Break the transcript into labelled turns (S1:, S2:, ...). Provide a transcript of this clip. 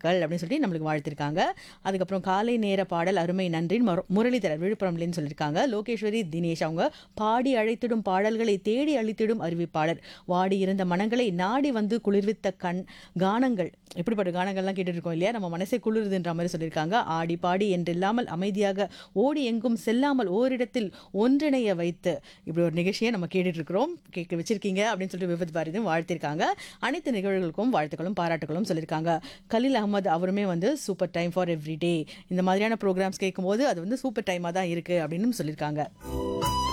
S1: வாழ்த்துக்கள் அப்படின்னு சொல்லி நம்மளுக்கு வாழ்த்திருக்காங்க அதுக்கப்புறம் காலை நேர பாடல் அருமை நன்றின்னு மரு- முரளிதரர் விழுப்புரம்லேன்னு சொல்லியிருக்காங்க லோகேஸ்வரி தினேஷ் அவங்க பாடி அழைத்திடும் பாடல்களை தேடி அழித்திடும் அறிவிப்பாளர் வாடி இருந்த மனங்களை நாடி வந்து குளிர்வித்த கண் கானங்கள் இப்படிப்பட்ட கானங்கள்லாம் கேட்டுட்டு இருக்கோம் இல்லையா நம்ம மனசை குளிருதுன்ற மாதிரி சொல்லியிருக்காங்க ஆடி பாடி என்றில்லாமல் அமைதியாக ஓடி எங்கும் செல்லாமல் ஓரிடத்தில் ஒன்றிணைய வைத்து இப்படி ஒரு நிகழ்ச்சியை நம்ம கேட்டுட்டு இருக்கிறோம் கேட்க வச்சிருக்கீங்க அப்படின்னு சொல்லிட்டு விபத் பாரதியும் வாழ்த்திருக்காங்க அனைத்து நிகழ்வுகளுக்கும் வாழ்த்துக்களும் பாராட்டுகளும் சொல்லியிருக்காங்க கலீல் அகமது அவருமே வந்து super time for every day இந்த மாதிரியான ப்ரோக்ராம்ஸ் கேட்கும்போது அது வந்து சூப்பர் டைமாக தான் இருக்குது அப்படின்னு சொல்லியிருக்காங்க